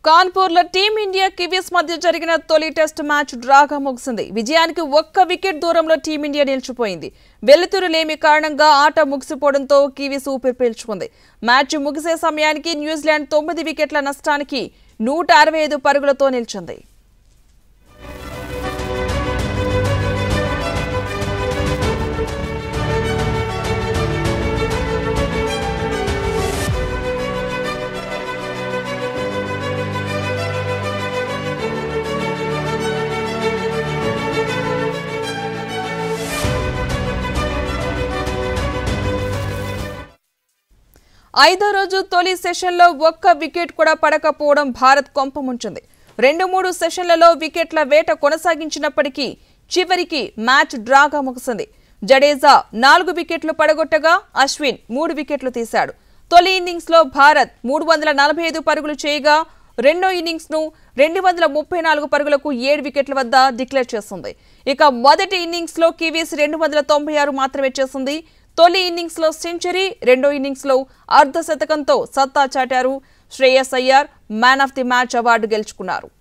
కాన్పూర్ లో team India Kiwis మధ్య జరిగిన తొలి టెస్ట్ మ్యాచ్ డ్రాగా ముగిసింది విజయానికి ఒక్క వికెట్ దూరంలో టీమిండియా నిలిచిపోయింది వెలుతురు లేమి కారణంగా ఆట ముగిసిపోవడంతో కివీస్ ఊపిరి పీల్చుకుంది మ్యాచ్ ముగిసే సమయానికి న్యూజిలాండ్ తొమ్మిది వికెట్ల నష్టానికి నూట అరవై ఐదు పరుగులతో నిలిచింది ఐదో రోజు తొలి సెషన్లో ఒక్క వికెట్ కూడా పడకపోవడం భారత్ కొంపముంచింది రెండు మూడు సెషన్లలో వికెట్ల వేట కొనసాగించినప్పటికీ చివరికి మ్యాచ్ డ్రాగా ముగిసింది జడేజా నాలుగు వికెట్లు పడగొట్టగా అశ్విన్ మూడు వికెట్లు తీశాడు తొలి ఇన్నింగ్స్ లో భారత్ మూడు వందల నలభై ఐదు పరుగులు చేయగా రెండో ఇన్నింగ్స్ ను రెండు వందల ముప్పై నాలుగు పరుగులకు ఏడు వికెట్ల వద్ద డిక్లేర్ చేసింది ఇక మొదటి ఇన్నింగ్స్ లో కివీస్ రెండు వందల తొంభై ఆరు మాత్రమే చేసింది తొలి ఇన్నింగ్స్ లో సెంచరీ రెండో ఇన్నింగ్స్ లో అర్ధ శతకంతో సత్తా చాటారు Shreyas Iyer man of the match award గెలుచుకున్నారు